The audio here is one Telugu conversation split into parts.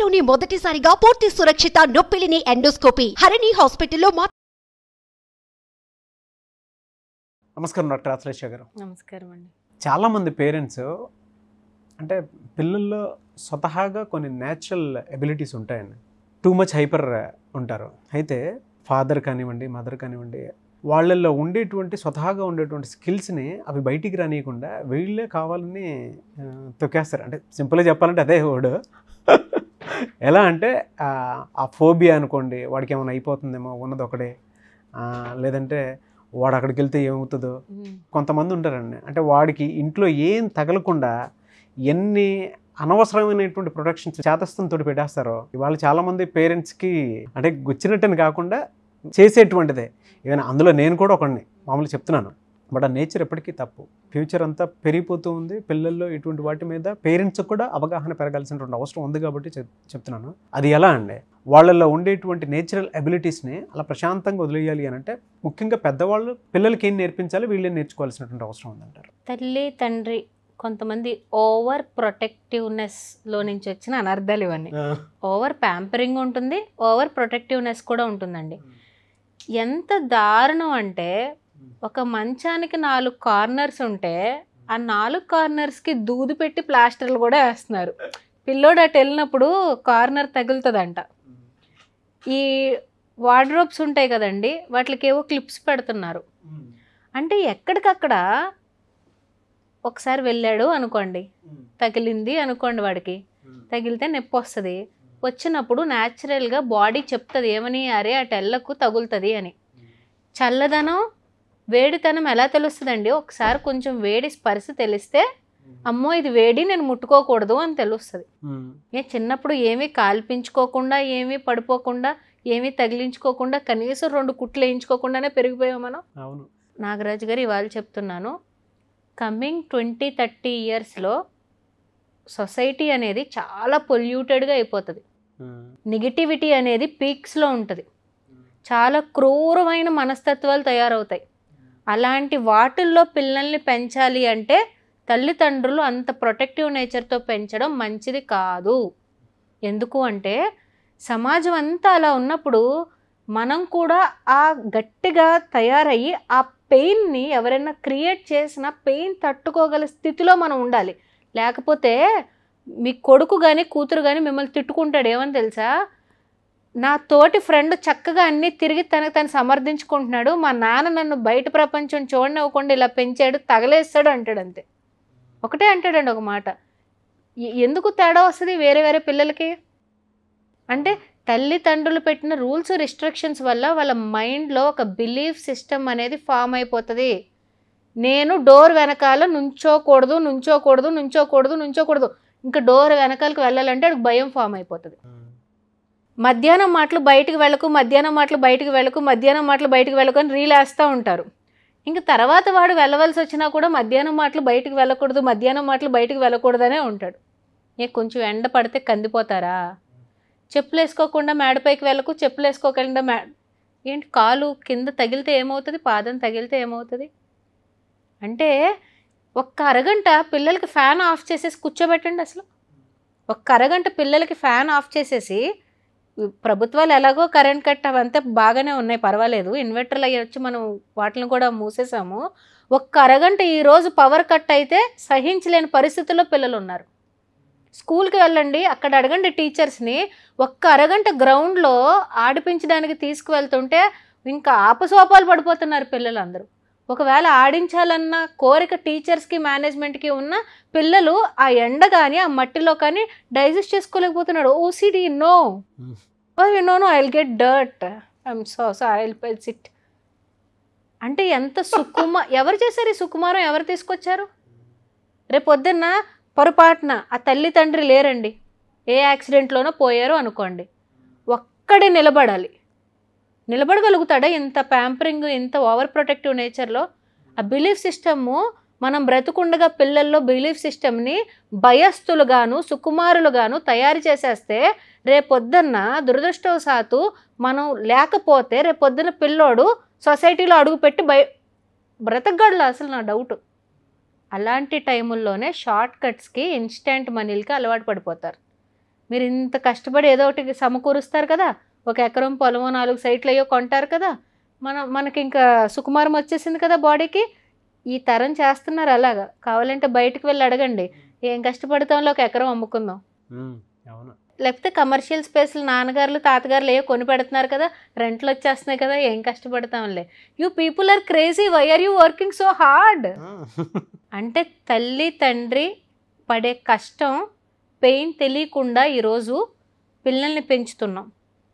ఏపీలోని మొదటిసారిగా పూర్తి సురక్షిత నొప్పిలిని ఎండోస్కోపీ హరిణి హాస్పిటల్లో మా నమస్కారం డాక్టర్ ఆశ్లేష గారు నమస్కారం అండి చాలామంది పేరెంట్స్ అంటే పిల్లల్లో స్వతహాగా కొన్ని న్యాచురల్ ఎబిలిటీస్ ఉంటాయండి టూ మచ్ హైపర్ ఉంటారు అయితే ఫాదర్ కానివ్వండి మదర్ కానివ్వండి వాళ్ళల్లో ఉండేటువంటి స్వతహాగా ఉండేటువంటి స్కిల్స్ని అవి బయటికి రానియకుండా వీళ్ళే కావాలని ఆ, తొక్కేస్తారు అంటే సింపుల్గా చెప్పాలంటే అదే వర్డ్ ఎలా అంటే ఆ, ఆ ఫోబియా అనుకోండి వాడికి ఏమైనా అయిపోతుందేమో ఉన్నది ఒకటే ఆ, లేదంటే వాడు అక్కడికి వెళ్తే ఏమవుతుందో కొంతమంది ఉంటారండి అంటే వాడికి ఇంట్లో ఏం తగలకుండా ఎన్ని అనవసరమైనటువంటి ప్రొడక్షన్స్ చేతస్థంతో పెట్టేస్తారో ఇవాళ చాలామంది పేరెంట్స్కి అంటే గుచ్చినట్టని కాకుండా చేసేటువంటిదే ఈవెన్ అందులో నేను కూడా ఒకడిని మామూలు చెప్తున్నాను బట్ ఆ నేచర్ ఎప్పటికీ తప్పు ఫ్యూచర్ అంతా పెరిగిపోతూ ఉంది పిల్లల్లో ఇటువంటి వాటి మీద పేరెంట్స్కి కూడా అవగాహన పెరగాల్సినటువంటి అవసరం ఉంది కాబట్టి చెప్- చెప్తున్నాను అది ఎలా అండి వాళ్ళల్లో ఉండేటువంటి నేచురల్ అబిలిటీస్ని అలా ప్రశాంతంగా వదిలేయాలి అని అంటే ముఖ్యంగా పెద్దవాళ్ళు పిల్లలకి ఏం నేర్పించాలి వీళ్ళని నేర్చుకోవాల్సినటువంటి అవసరం ఉందంటారు తల్లి తండ్రి కొంతమంది ఓవర్ ప్రొటెక్టివ్నెస్లో నుంచి వచ్చిన అనర్థాలు ఇవన్నీ ఓవర్ ప్యాంపరింగ్ ఉంటుంది ఓవర్ ప్రొటెక్టివ్నెస్ కూడా ఉంటుందండి ఎంత దారుణం అంటే ఒక మంచానికి నాలుగు కార్నర్స్ ఉంటే ఆ నాలుగు కార్నర్స్కి దూది పెట్టి ప్లాస్టర్లు కూడా వేస్తున్నారు పిల్లోడు అటు వెళ్ళినప్పుడు కార్నర్ తగులుతుందంట ఈ వార్డ్రోబ్స్ ఉంటాయి కదండి వాటికి ఏవో క్లిప్స్ పెడుతున్నారు అంటే ఎక్కడికక్కడ ఒకసారి వెళ్ళాడు అనుకోండి తగిలింది అనుకోండి వాడికి తగిలితే నొప్పి వస్తుంది వచ్చినప్పుడు న్యాచురల్గా బాడీ చెప్తుంది ఏమని అరే ఆ టెల్లకు తగులుతుంది అని చల్లదనం వేడితనం ఎలా తెలుస్తుందండి ఒకసారి కొంచెం వేడి స్పర్శ తెలిస్తే అమ్మో ఇది వేడి నేను ముట్టుకోకూడదు అని తెలుస్తుంది ఏ చిన్నప్పుడు ఏమీ కాల్పించుకోకుండా ఏమీ పడిపోకుండా ఏమీ తగిలించుకోకుండా కనీసం రెండు కుట్లు వేయించుకోకుండానే పెరిగిపోయాం మనం అవును నాగరాజు గారు ఇవాళ చెప్తున్నాను కమింగ్ ట్వంటీ థర్టీ ఇయర్స్లో సొసైటీ అనేది చాలా పొల్యూటెడ్గా అయిపోతుంది నెగిటివిటీ అనేది పీక్స్లో ఉంటుంది చాలా క్రూరమైన మనస్తత్వాలు తయారవుతాయి అలాంటి వాటిల్లో పిల్లల్ని పెంచాలి అంటే తల్లిదండ్రులు అంత ప్రొటెక్టివ్ నేచర్తో పెంచడం మంచిది కాదు ఎందుకు అంటే సమాజం అంతా అలా ఉన్నప్పుడు మనం కూడా ఆ గట్టిగా తయారయ్యి ఆ పెయిన్ని ఎవరైనా క్రియేట్ చేసిన పెయిన్ తట్టుకోగల స్థితిలో మనం ఉండాలి లేకపోతే మీ కొడుకు కానీ కూతురు కానీ మిమ్మల్ని తిట్టుకుంటాడు ఏమని తెలుసా నా తోటి ఫ్రెండ్ చక్కగా అన్నీ తిరిగి తనకు తను సమర్థించుకుంటున్నాడు మా నాన్న నన్ను బయట ప్రపంచం చూడనివ్వకుండా ఇలా పెంచాడు తగలేస్తాడు అంటాడు అంతే ఒకటే అంటాడండి ఒక మాట ఎ- ఎందుకు తేడా వస్తుంది వేరే వేరే పిల్లలకి అంటే తల్లిదండ్రులు పెట్టిన రూల్స్ రిస్ట్రిక్షన్స్ వల్ల వాళ్ళ మైండ్లో ఒక బిలీఫ్ సిస్టమ్ అనేది ఫామ్ అయిపోతుంది నేను డోర్ వెనకాల నుంచోకూడదు నుంచోకూడదు నుంచోకూడదు నుంచోకూడదు ఇంకా డోర్ వెనకాలకు వెళ్ళాలంటే అడికి భయం ఫామ్ అయిపోతుంది మధ్యాహ్నం మాటలు బయటికి వెళ్ళకు మధ్యాహ్నం మాటలు బయటికి వెళ్ళకు మధ్యాహ్నం మాటలు బయటికి వెళ్ళకు అని రీల్ వేస్తూ ఉంటారు ఇంక తర్వాత వాడు వెళ్ళవలసి వచ్చినా కూడా మధ్యాహ్నం మాటలు బయటికి వెళ్ళకూడదు మధ్యాహ్నం మాటలు బయటికి వెళ్ళకూడదనే ఉంటాడు ఏ కొంచెం ఎండ పడితే కందిపోతారా చెప్పులు వేసుకోకుండా మేడపైకి వెళ్ళకు చెప్పులు వేసుకోకుండా మే ఏంటి కాలు కింద తగిలితే ఏమవుతుంది పాదం తగిలితే ఏమవుతుంది అంటే ఒక్క అరగంట పిల్లలకి ఫ్యాన్ ఆఫ్ చేసేసి కూర్చోబెట్టండి అసలు ఒక్క అరగంట పిల్లలకి ఫ్యాన్ ఆఫ్ చేసేసి ప్రభుత్వాలు ఎలాగో కరెంట్ కట్ అవంతా బాగానే ఉన్నాయి పర్వాలేదు ఇన్వర్టర్లు అయ్యి వచ్చి మనం వాటిని కూడా మూసేసాము ఒక్క అరగంట ఈరోజు పవర్ కట్ అయితే సహించలేని పరిస్థితుల్లో పిల్లలు ఉన్నారు స్కూల్కి వెళ్ళండి అక్కడ అడగండి టీచర్స్ని ఒక్క అరగంట గ్రౌండ్లో ఆడిపించడానికి తీసుకువెళ్తుంటే ఇంకా ఆపసోపాలు పడిపోతున్నారు పిల్లలందరూ ఒకవేళ ఆడించాలన్న కోరిక టీచర్స్కి మేనేజ్మెంట్కి ఉన్న పిల్లలు ఆ ఎండ కానీ ఆ మట్టిలో కానీ డైజెస్ట్ చేసుకోలేకపోతున్నాడు OCD no oh you no no I will get dirt I'm so so I will sit అంటే ఎంత సుకుమ ఎవరు చేశారు ఈ సుకుమారం ఎవరు తీసుకొచ్చారు రేపు పొద్దున్న పొరపాటున ఆ తల్లి తండ్రి లేరండి ఏ యాక్సిడెంట్లోనో పోయారో అనుకోండి ఒక్కడే నిలబడాలి నిలబడగలుగుతాడా ఇంత ప్యాంపరింగ్ ఇంత ఓవర్ ప్రొటెక్టివ్ నేచర్లో ఆ బిలీఫ్ సిస్టము మనం బ్రతుకుండగా పిల్లల్లో బిలీఫ్ సిస్టమ్ని భయస్థులుగాను సుకుమారులుగాను తయారు చేసేస్తే రేపొద్దున్న దురదృష్టవశాత్తు మనం లేకపోతే రేపొద్దున పిల్లోడు సొసైటీలో అడుగుపెట్టి భయ బ్రతకగడలా అసలు నా డౌట్ అలాంటి టైముల్లోనే షార్ట్ కట్స్కి ఇన్స్టెంట్ మనీలకి అలవాటు పడిపోతారు మీరు ఇంత కష్టపడి ఏదో ఒకటి సమకూరుస్తారు కదా ఒక ఎకరం పొలమో నాలుగు సైట్లు అయ్యో కొంటారు కదా మన మనకి ఇంకా సుకుమారం వచ్చేసింది కదా బాడీకి ఈ తరం చేస్తున్నారు అలాగా కావాలంటే బయటకు వెళ్ళి అడగండి ఏం కష్టపడతాంలో ఒక ఎకరం అమ్ముకుందాం ఉమ్, అవును లేకపోతే కమర్షియల్ స్పేస్లు నాన్నగారులు తాతగారులు ఏవో కొని పెడుతున్నారు కదా రెంట్లు వచ్చేస్తున్నాయి కదా ఏం కష్టపడతాంలే you people are crazy why are you working so hard అంటే తల్లి తండ్రి పడే కష్టం పెయిన్ తెలియకుండా ఈరోజు పిల్లల్ని పెంచుతున్నాం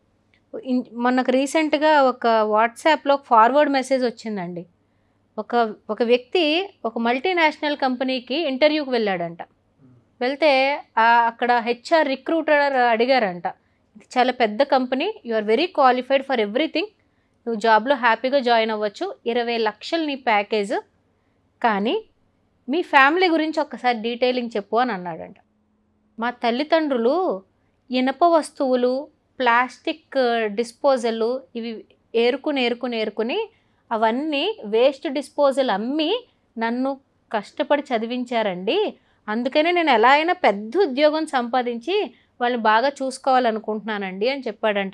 ఇన్- మొన్నకు రీసెంట్గా ఒక వాట్సాప్లో ఒక ఫార్వర్డ్ మెసేజ్ వచ్చిందండి ఒక ఒక వ్యక్తి ఒక మల్టీనేషనల్ కంపెనీకి ఇంటర్వ్యూకి వెళ్ళాడంట వెళ్తే ఆ- అక్కడ హెచ్ఆర్ రిక్రూటర్ అడిగారంట ఇది చాలా పెద్ద company you are very qualified for everything నువ్వు జాబ్లో హ్యాపీగా జాయిన్ అవ్వచ్చు ఇరవై లక్షలు నీ ప్యాకేజ్ కానీ మీ ఫ్యామిలీ గురించి ఒక్కసారి డీటెయిలింగ్ చెప్పు అని అన్నాడంట మా తల్లిదండ్రులు ఇనప వస్తువులు ప్లాస్టిక్ డిస్పోజల్ ఇవి ఏరుకుని ఏరుకుని ఏరుకుని అవన్నీ వేస్ట్ డిస్పోజల్ అమ్మి నన్ను కష్టపడి చదివించారండి అందుకనే నేను ఎలా అయినా పెద్ద ఉద్యోగం సంపాదించి వాళ్ళని బాగా చూసుకోవాలనుకుంటున్నానండి అని చెప్పాడంట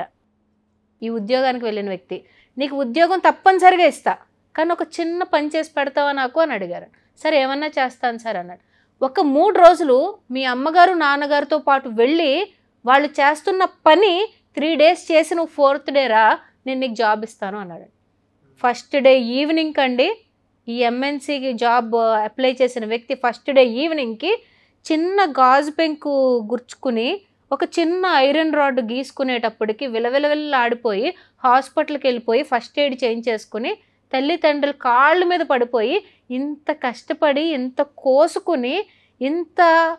ఈ ఉద్యోగానికి వెళ్ళిన వ్యక్తి నీకు ఉద్యోగం తప్పనిసరిగా ఇస్తా కానీ ఒక చిన్న పని చేసి పెడతావా నాకు అని అడిగారు సరే ఏమన్నా చేస్తాను సార్ అన్నాడు ఒక మూడు రోజులు మీ అమ్మగారు నాన్నగారితో పాటు వెళ్ళి వాళ్ళు చేస్తున్న పని త్రీ డేస్ చేసి నువ్వు ఫోర్త్ డే రా నేను నీకు జాబ్ ఇస్తాను అన్నాడు ఫస్ట్ డే ఈవినింగ్ కండి ఈ ఎంఎన్సీకి జాబ్ అప్లై చేసిన వ్యక్తి ఫస్ట్ డే ఈవినింగ్కి చిన్న గాజు పెంకు గుర్చుకుని ఒక చిన్న ఐరన్ రాడ్ గీసుకునేటప్పటికి విలవిలవిల్ల ఆడిపోయి హాస్పిటల్కి వెళ్ళిపోయి ఫస్ట్ ఎయిడ్ చేయించేసుకుని తల్లిదండ్రులు కాళ్ళ మీద పడిపోయి ఇంత కష్టపడి ఇంత కోసుకుని ఇంత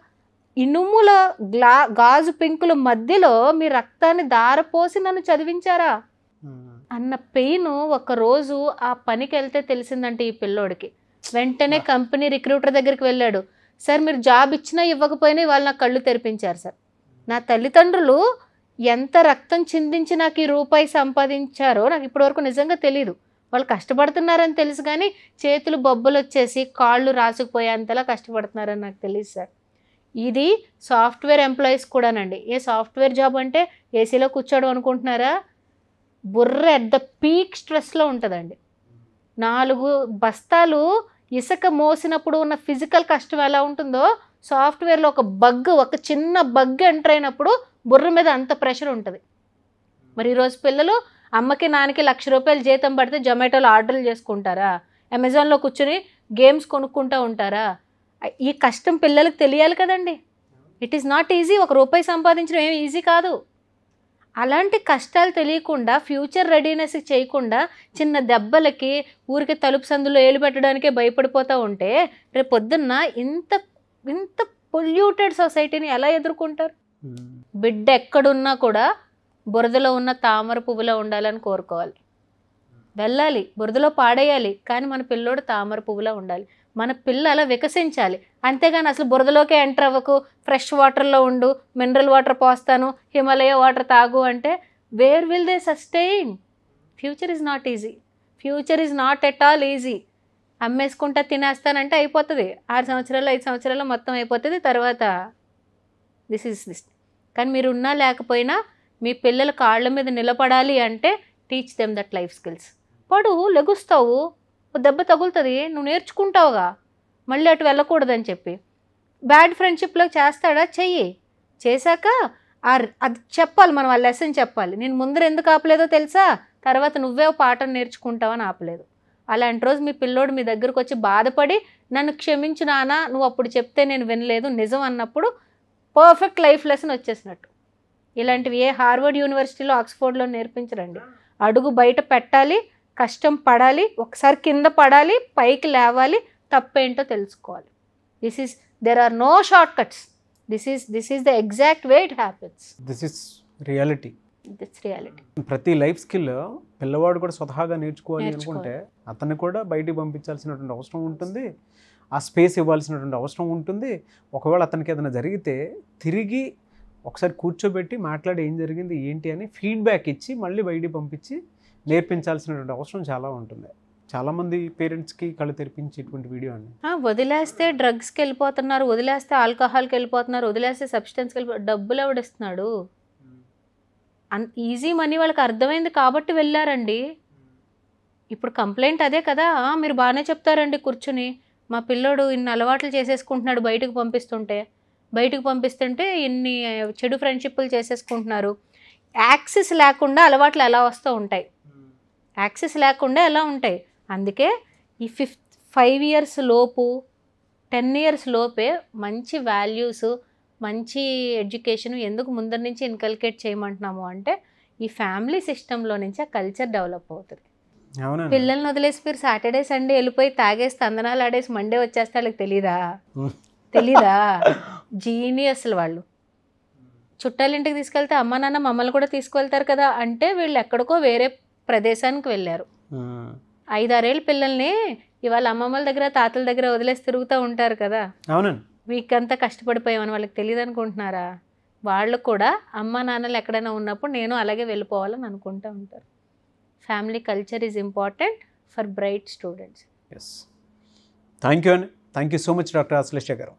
ఇనుముల గ్లా గాజు పెంకుల మధ్యలో మీ రక్తాన్ని దారపోసి నన్ను చదివించారా ఉమ్, అన్న పెయిన్ ఒక రోజు ఆ పనికి వెళ్తే తెలిసిందంటే ఈ పిల్లోడికి వెంటనే కంపెనీ రిక్రూటర్ దగ్గరికి వెళ్ళాడు సార్ మీరు జాబ్ ఇచ్చినా ఇవ్వకపోయినా వాళ్ళు నాకు కళ్ళు తెరిపించారు సార్ నా తల్లిదండ్రులు ఎంత రక్తం చిందించి నాకు ఈ రూపాయి సంపాదించారో నాకు ఇప్పటివరకు నిజంగా తెలియదు వాళ్ళు కష్టపడుతున్నారని తెలుసు కానీ చేతులు బొబ్బలు వచ్చేసి కాళ్ళు రాసుకుపోయేంతలా కష్టపడుతున్నారని నాకు తెలియదు సార్ ఇది సాఫ్ట్వేర్ ఎంప్లాయీస్ కూడానండి ఏ సాఫ్ట్వేర్ జాబ్ అంటే ఏసీలో కూర్చోడం అనుకుంటున్నారా బుర్ర ఎట్ ద పీక్ స్ట్రెస్లో ఉంటుందండి నాలుగు బస్తాలు ఇసుక మోసినప్పుడు ఉన్న ఫిజికల్ కష్టం ఎలా ఉంటుందో సాఫ్ట్వేర్లో ఒక బగ్ ఒక చిన్న బగ్ ఎంటర్ అయినప్పుడు బుర్ర మీద అంత ప్రెషర్ ఉంటుంది మరి ఈరోజు పిల్లలు అమ్మకి నాన్నకి లక్ష రూపాయలు జీతం పడితే జొమాటోలో ఆర్డర్లు చేసుకుంటారా అమెజాన్లో కూర్చొని గేమ్స్ కొనుక్కుంటూ ఉంటారా ఈ కష్టం పిల్లలకు తెలియాలి కదండి ఇట్ ఈస్ నాట్ ఈజీ ఒక రూపాయి సంపాదించడం ఏం ఈజీ కాదు అలాంటి కష్టాలు తెలియకుండా ఫ్యూచర్ రెడీనెస్ చేయకుండా చిన్న దెబ్బలకి ఊరికి తలుపు సందులో ఏలు పెట్టడానికే భయపడిపోతూ ఉంటే రేపు పొద్దున్న ఇంత ఇంత పొల్యూటెడ్ సొసైటీని ఎలా ఎదుర్కొంటారు ఉమ్, బిడ్డ ఎక్కడున్నా కూడా బురదలో ఉన్న తామర పువ్వులో ఉండాలని కోరుకోవాలి వెళ్ళాలి బురదలో పాడేయాలి కానీ మన పిల్లోడు తామర పువ్వులా ఉండాలి మన పిల్ల అలా వికసించాలి అంతేగాని అసలు బురదలోకే ఎంటర్ అవ్వకు ఫ్రెష్ వాటర్లో ఉండు మినరల్ వాటర్ పోస్తాను హిమాలయ వాటర్ తాగు అంటే where will they sustain future is not easy future is not at all easy అమ్మేసుకుంటా తినేస్తానంటే అయిపోతుంది ఆరు సంవత్సరాలు ఐదు సంవత్సరాలు మొత్తం అయిపోతుంది తర్వాత దిస్ ఈస్ దిస్ కానీ మీరు ఉన్నా లేకపోయినా మీ పిల్లల కాళ్ళ మీద నిలబడాలి అంటే teach them that life skills పడు లెగుస్తావు ఓ దెబ్బ తగులుతుంది నువ్వు నేర్చుకుంటావుగా మళ్ళీ అటు వెళ్ళకూడదని చెప్పి బ్యాడ్ ఫ్రెండ్షిప్లో చేస్తాడా చెయ్యి చేశాక ఆ అది చెప్పాలి మనం ఆ లెసన్ చెప్పాలి నేను ముందర ఎందుకు ఆపలేదో తెలుసా తర్వాత నువ్వే ఓ పాఠం నేర్చుకుంటావని ఆపలేదు అలాంటి రోజు మీ పిల్లోడు మీ దగ్గరకు వచ్చి బాధపడి నన్ను క్షమించు నానా నువ్వు అప్పుడు చెప్తే నేను వినలేదు నిజం అన్నప్పుడు పర్ఫెక్ట్ లైఫ్ లెసన్ వచ్చేసినట్టు ఇలాంటివి ఏ హార్వర్డ్ యూనివర్సిటీలో ఆక్స్ఫోర్డ్లో నేర్పించరండి అడుగు బయట పెట్టాలి కష్టం పడాలి ఒకసారి కింద పడాలి పైకి లేవాలి తప్పేంటో తెలుసుకోవాలి this is there are no short cuts this is this is the exact way it happens this is reality that's reality ప్రతి లైఫ్ స్కిల్ పిల్లవాడు కూడా స్వతహాగా నేర్చుకోవాలి నేర్చుకోవాలి. అనుకుంటే అతన్ని కూడా బయటికి పంపించాల్సినటువంటి అవసరం ఉంటుంది ఆ స్పేస్ ఇవ్వాల్సినటువంటి అవసరం ఉంటుంది ఒకవేళ అతనికి ఏదైనా జరిగితే తిరిగి ఒకసారి కూర్చోబెట్టి మాట్లాడి ఏం జరిగింది ఏంటి అని ఫీడ్బ్యాక్ ఇచ్చి మళ్ళీ బయటికి పంపించి నేర్పించాల్సినటువంటి అవసరం చాలా ఉంటుంది చాలామంది పేరెంట్స్కి కళ్ళు తెరిపించేటువంటి వీడియో అండి ఆ, వదిలేస్తే డ్రగ్స్కి వెళ్ళిపోతున్నారు వదిలేస్తే ఆల్కహాల్కి వెళ్ళిపోతున్నారు వదిలేస్తే సబ్స్టెన్స్కి వెళ్ళిపో డబ్బులు ఎవడిస్తున్నాడు అన్ ఈజీ మనీ వాళ్ళకి అర్థమైంది కాబట్టి వెళ్ళారండి ఇప్పుడు కంప్లైంట్ అదే కదా "ఆ, మీరు బాగానే చెప్తారండి కూర్చుని మా పిల్లోడు ఇన్ని అలవాట్లు చేసేసుకుంటున్నాడు బయటకు పంపిస్తుంటే బయటకు పంపిస్తుంటే ఇన్ని ఆ, చెడు ఫ్రెండ్షిప్లు చేసేసుకుంటున్నారు యాక్సెస్ లేకుండా అలవాట్లు ఎలా వస్తూ ఉంటాయి యాక్సెస్ లేకుండా ఎలా ఉంటాయి అందుకే ఈ ఫిఫ్త్ ఫైవ్ ఇయర్స్ లోపు టెన్ ఇయర్స్ లోపే మంచి వాల్యూస్ మంచి ఎడ్యుకేషన్ ఎందుకు ముందర నుంచి ఇన్కల్కేట్ చేయమంటున్నాము అంటే ఈ ఫ్యామిలీ సిస్టంలో నుంచి ఆ కల్చర్ డెవలప్ అవుతుంది అవునండి పిల్లల్ని వదిలేసి మీరు సాటర్డే సండే వెళ్ళిపోయి తాగేసి తందనాలు ఆడేసి మండే వచ్చేస్తే వాళ్ళకి తెలీదా ఉమ్. తెలీదా జీనియస్లు వాళ్ళు చుట్టాలింటికి తీసుకెళ్తే అమ్మ నాన్న మమ్మల్ని కూడా తీసుకువెళ్తారు కదా అంటే వీళ్ళు ఎక్కడికో వేరే ప్రదేశానికి వెళ్ళారు ఉమ్. ఐదారేళ్ళ పిల్లల్ని ఇవాళ అమ్మమ్మల దగ్గర తాతల దగ్గర వదిలేసి తిరుగుతూ ఉంటారు కదా అవునండి వీక్ అంతా కష్టపడిపోయామని వాళ్ళకి తెలియదు అనుకుంటున్నారా వాళ్ళు కూడా అమ్మ నాన్నలు ఎక్కడైనా ఉన్నప్పుడు నేను అలాగే వెళ్ళిపోవాలని అనుకుంటూ ఉంటారు family culture is important for bright students yes thank you అండి thank you so much doctor Ashlesha garu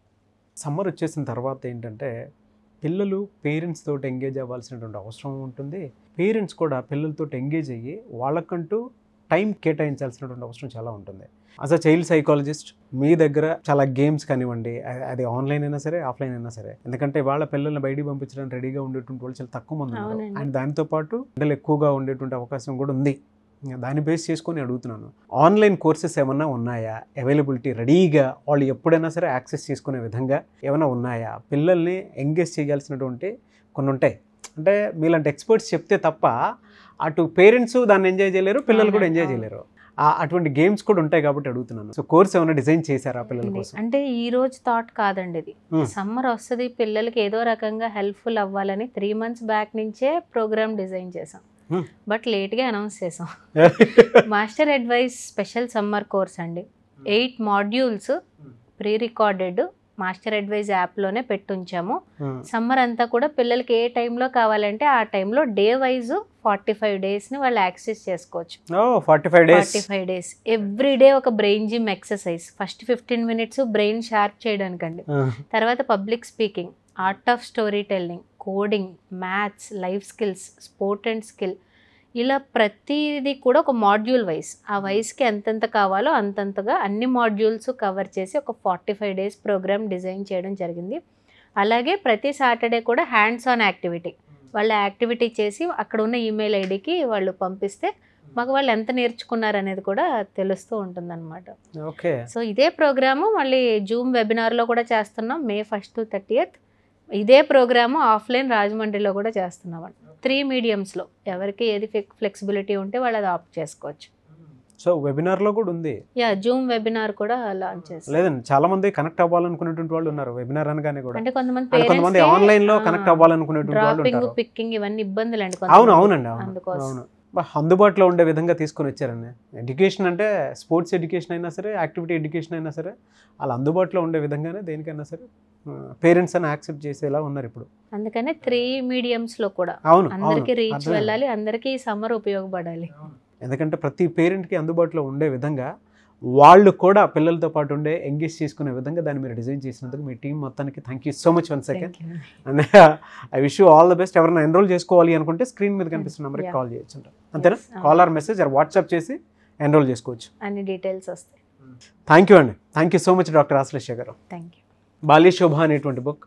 summer వచ్చేసిన తర్వాత ఏంటంటే పిల్లలు పేరెంట్స్ తోటి ఎంగేజ్ అవ్వాల్సినటువంటి అవసరం ఉంటుంది పేరెంట్స్ కూడా పిల్లలతో ఎంగేజ్ అయ్యి వాళ్ళకంటూ టైం కేటాయించాల్సినటువంటి అవసరం చాలా ఉంటుంది అస్ అ చైల్డ్ సైకాలజిస్ట్ మీ దగ్గర చాలా గేమ్స్ కానివ్వండి అ- అది ఆన్లైన్ అయినా సరే ఆఫ్లైన్ అయినా సరే ఎందుకంటే వాళ్ళ పిల్లల్ని బయటికి పంపించడానికి రెడీగా ఉండేటువంటి వాళ్ళు చాలా తక్కువ మంది ఉన్నారు అవునండి. అండ్ దాంతో పాటు పిల్లలు ఎక్కువగా ఉండేటువంటి అవకాశం కూడా ఉంది దాన్ని బేస్ చేసుకొని అడుగుతున్నాను ఆన్లైన్ కోర్సెస్ ఏమన్నా ఉన్నాయా అవైలబిలిటీ రెడీగా వాళ్ళు ఎప్పుడైనా సరే యాక్సెస్ చేసుకునే విధంగా ఏమైనా ఉన్నాయా పిల్లల్ని ఎంగేజ్ చేయాల్సినటువంటి కొన్ని ఉంటాయి అంటే మీలాంటి ఎక్స్పర్ట్స్ చెప్తే తప్ప అటు పేరెంట్స్ దాన్ని ఎంజాయ్ చేయలేరు పిల్లలు కూడా అవునండి, ఎంజాయ్ అవును. చేయలేరు ఆ- అటువంటి గేమ్స్ కూడా ఉంటాయి కాబట్టి అడుగుతున్నాను సో కోర్స్ ఏమైనా డిజైన్ చేశారా పిల్లల కోసం అంటే ఈ రోజు థాట్ కాదండి ఇది Hmm. సమ్మర్ వస్తుంది పిల్లలకి ఏదో రకంగా హెల్ప్ఫుల్ అవ్వాలని త్రీ మంత్స్ బ్యాక్ నుంచే ప్రోగ్రామ్ డిజైన్ చేసాం Hmm. బట్ లేట్గా అనౌన్స్ చేసాం Master Advice special summer course అండి eight modules pre recorded Master Advise యాప్లోనే పెట్టుంచాము సమ్మర్ అంతా కూడా పిల్లలకి ఏ టైంలో కావాలంటే ఆ టైంలో డే వైజ్ ఫార్టీ ఫైవ్ డేస్ని వాళ్ళు యాక్సెస్ చేసుకోవచ్చు ఓ forty five days forty five days every day ఒక brain gym exercise first fifteen minutes brain sharp చేయడానికండి తర్వాత public speaking art of story telling coding maths life skills sport and skill ఇలా ప్రతిదీ కూడా ఒక మాడ్యూల్ వైజ్ ఆ వయసుకి ఎంతెంత కావాలో అంతంతగా అన్ని మాడ్యూల్స్ కవర్ చేసి ఒక forty five days program design చేయడం జరిగింది అలాగే ప్రతి సాటర్డే కూడా హ్యాండ్స్ ఆన్ యాక్టివిటీ వాళ్ళ యాక్టివిటీ చేసి అక్కడ ఉన్న ఈమెయిల్ ఐడికి వాళ్ళు పంపిస్తే మాకు వాళ్ళు ఎంత నేర్చుకున్నారు అనేది కూడా తెలుస్తూ ఉంటుందన్నమాట ఓకే సో ఇదే ప్రోగ్రాము మళ్ళీ జూమ్ వెబినార్లో కూడా చేస్తున్నాం మే ఫస్ట్ టు థర్టీయత్ ఇదే ప్రోగ్రాము ఆఫ్లైన్ రాజమండ్రిలో కూడా చేస్తున్నాం త్రీ మీడియంస్లో ఎవరికి ఏది ఫ్లెక్సిబిలిటీ ఉంటే వాళ్ళు అది ఆప్ట్ చేసుకోవచ్చు సో వెబినార్లో కూడా ఉంది యా జూమ్ వెబినార్ కూడా లాంచ్ చేస్తాం లేదండి చాలా మంది కనెక్ట్ అవ్వాలనుకునేటువంటి వాళ్ళు ఉన్నారు వెబినార్ అనగానే కూడా అంటే కొంతమంది అంటే కొంతమంది parents కి, ఆన్లైన్ లో ఆ, కనెక్ట్ అవ్వాలనుకునేటువంటి వాళ్ళు డ్రాపింగ్ ఉంటారు పిక్కింగ్ ఇవన్నీ ఇబ్బందులు అండి అవును కొంతమందికి. అవునండి అవును అందుకోసం. అవును బా, అందుబాటులో ఉండే విధంగా తీసుకొని వచ్చారండి ఎడ్యుకేషన్ అంటే స్పోర్ట్స్ ఎడ్యుకేషన్ అయినా సరే యాక్టివిటీ ఎడ్యుకేషన్ అయినా సరే అలా అందుబాటులో ఉండే విధంగానే దేనికైనా సరే పేరెంట్స్ అని యాక్సెప్ట్ చేసేలా ఉన్నారు ఇప్పుడు అందుకనే త్రీ మీడియంస్ లో కూడా అవును అందరికి అవును రీచ్ అర్థమైంది. వెళ్ళాలి అందరికి సమ్మర్ ఉపయోగపడాలి ఎందుకంటే ప్రతి పేరెంట్కి అందుబాటులో ఉండే విధంగా వాళ్ళు కూడా పిల్లలతో పాటు ఉండే ఎంగేజ్ చేసుకునే విధంగా దాన్ని మీరు డిజైన్ చేసినందుకు మీ టీం మొత్తానికి thank you so much one second Thank you. And I wish you all the best ఎవరైనా ఎన్రోల్ చేసుకోవాలి అనుకుంటే స్క్రీన్ మీద కనిపిస్తున్న నెంబర్కి Yeah. కాల్ చేయొచ్చు అంటారు అంతేనా Yes, అవును. Call or message or WhatsApp చేసి ఎన్రోల్ చేసుకోవచ్చు అన్ని డీటెయిల్స్ వస్తాయి థ్యాంక్ యూ అండి thank you so much doctor Ashlesha garu thank you బాల్య శోభ అనేటువంటి బుక్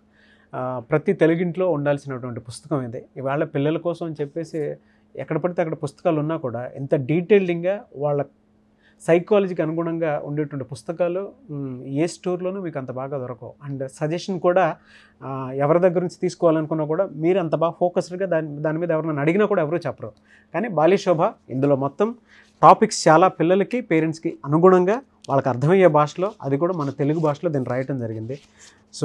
ప్రతి తెలుగింట్లో ఉండాల్సినటువంటి పుస్తకం ఇది ఇవాళ పిల్లల కోసం అని చెప్పేసి ఎక్కడ పడితే అక్కడ పుస్తకాలు ఉన్నా కూడా ఎంత డీటెయిల్డింగ్గా వాళ్ళ సైకాలజీకి అనుగుణంగా ఉండేటువంటి పుస్తకాలు మ్, ఏ స్టోర్లోనూ మీకు అంత బాగా దొరకవు అండ్ సజెషన్ కూడా ఆ, ఎవరి దగ్గర నుంచి తీసుకోవాలనుకున్నా కూడా మీరు అంత బాగా ఫోకస్డ్గా దాని దాని మీద ఎవరైనా అడిగినా కూడా ఎవరూ చెప్పరు కానీ బాల్య శోభ ఇందులో మొత్తం టాపిక్స్ చాలా పిల్లలకి పేరెంట్స్కి అనుగుణంగా వాళ్ళకి అర్థమయ్యే భాషలో అది కూడా మన తెలుగు భాషలో దీన్ని రాయటం జరిగింది సో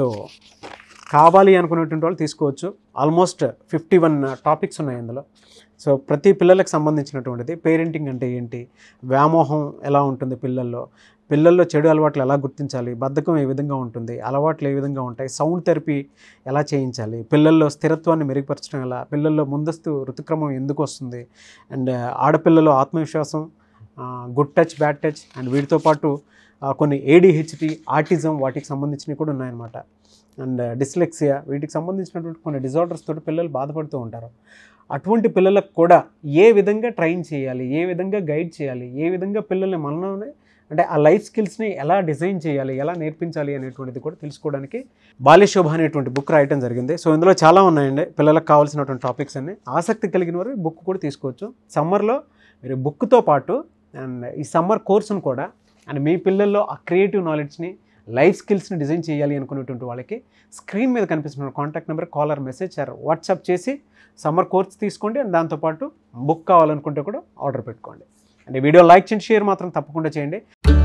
కావాలి అనుకునేటువంటి వాళ్ళు తీసుకోవచ్చు ఆల్మోస్ట్ ఫిఫ్టీ వన్ టాపిక్స్ ఉన్నాయి అందులో సో ప్రతి పిల్లలకు సంబంధించినటువంటిది పేరెంటింగ్ అంటే ఏంటి వ్యామోహం ఎలా ఉంటుంది పిల్లల్లో పిల్లల్లో చెడు అలవాట్లు ఎలా గుర్తించాలి బద్ధకం ఏ విధంగా ఉంటుంది అలవాట్లు ఏ విధంగా ఉంటాయి సౌండ్ థెరపీ ఎలా చేయించాలి పిల్లల్లో స్థిరత్వాన్ని మెరుగుపరచడం ఎలా పిల్లల్లో ముందస్తు ఋతుక్రమం ఎందుకు వస్తుంది అండ్ ఆడపిల్లలో ఆత్మవిశ్వాసం good touch bad touch and వీటితో పాటు ఆ, కొన్ని ఏడిహెచ్డి ఆటిజం వాటికి సంబంధించినవి కూడా ఉన్నాయన్నమాట అండ్ డిస్లెక్సియా వీటికి సంబంధించినటువంటి కొన్ని డిజార్డర్స్ తోటి పిల్లలు బాధపడుతూ ఉంటారు అటువంటి పిల్లలకు కూడా ఏ విధంగా ట్రైన్ చేయాలి ఏ విధంగా గైడ్ చేయాలి ఏ విధంగా పిల్లల్ని మనలోనే అంటే ఆ లైఫ్ స్కిల్స్ని ఎలా డిజైన్ చేయాలి ఎలా నేర్పించాలి అనేటువంటిది కూడా తెలుసుకోవడానికి బాల్యశోభ అనేటువంటి బుక్ రాయటం జరిగింది సో ఇందులో చాలా ఉన్నాయండి పిల్లలకు కావాల్సినటువంటి టాపిక్స్ అన్ని ఆసక్తి కలిగిన వారు ఈ బుక్ కూడా తీసుకోవచ్చు సమ్మర్లో మీరు బుక్తో పాటు అండ్ ఈ సమ్మర్ కోర్సును కూడా అండ్ మీ పిల్లల్లో ఆ క్రియేటివ్ నాలెడ్జ్ని లైఫ్ స్కిల్స్ని డిజైన్ చేయాలి అనుకునేటువంటి వాళ్ళకి స్క్రీన్ మీద కనిపిస్తున్న contact number call or message or WhatsApp చేసి సమ్మర్ కోర్స్ తీసుకోండి అండ్ దాంతోపాటు బుక్ కావాలనుకుంటే కూడా ఆర్డర్ పెట్టుకోండి అండ్ ఈ వీడియో లైక్ చేయండి షేర్ మాత్రం తప్పకుండా చేయండి